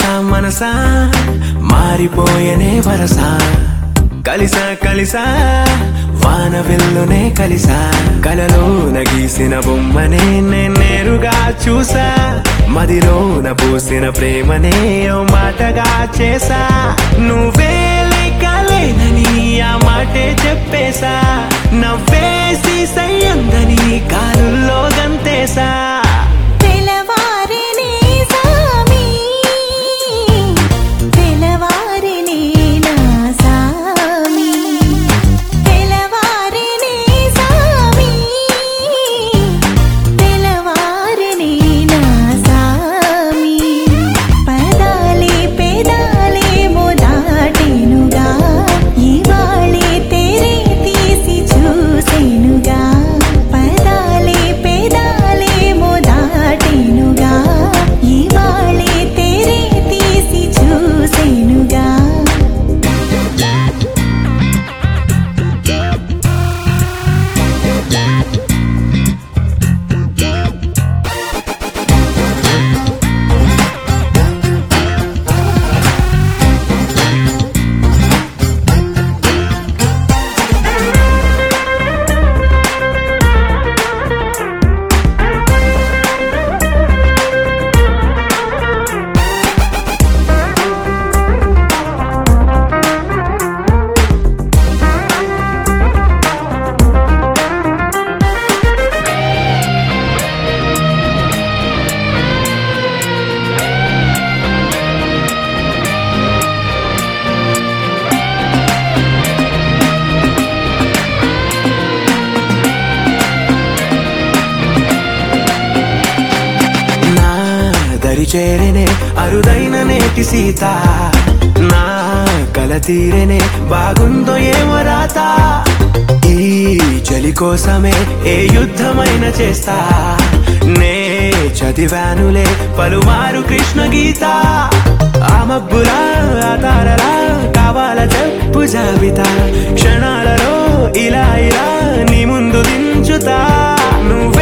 మనసా మనసా మారిపోయనే వరసా కలిసా కలిసా వాన వెల్లునే కలిసా కలలోన గీసిన బొమ్మనే నేను నేరుగా చూసా మదిలోన పూసిన ప్రేమనే ఓ మాటగా చేసా నువ్వే లేకలేనని ఆ మాటే చెప్పేశా నవ్వేసి సయ్యందని కాలుల్లో గంతేశా తెలవారిని సామి తెలవారిని నా సామి తెలవారిని సామి తెలవారిని నా సామి పదాలి పెదాలి మోదాటెనుగా ఇవాళే తెరే తీసి చూసెనుగా పదాలి పెదాలి మోదాటెనుగా ఇవాళే తెరే తీసి చూసెనుగా నా దరి చేరనే అరుదైన నేటి సీత నా కల తీరనే బాగుందో ఏమో రాత ఈ చలి కోసమే ఏ యుద్ధమైన చేస్తా నే చదివానులే పలుమారు కృష్ణ గీత ఆ మబ్బులా ఆ తారలా కావాల చెప్పు జాబితా క్షణాలలో ఇలా ఇలా నీ ముందు దించుతా నువ్వు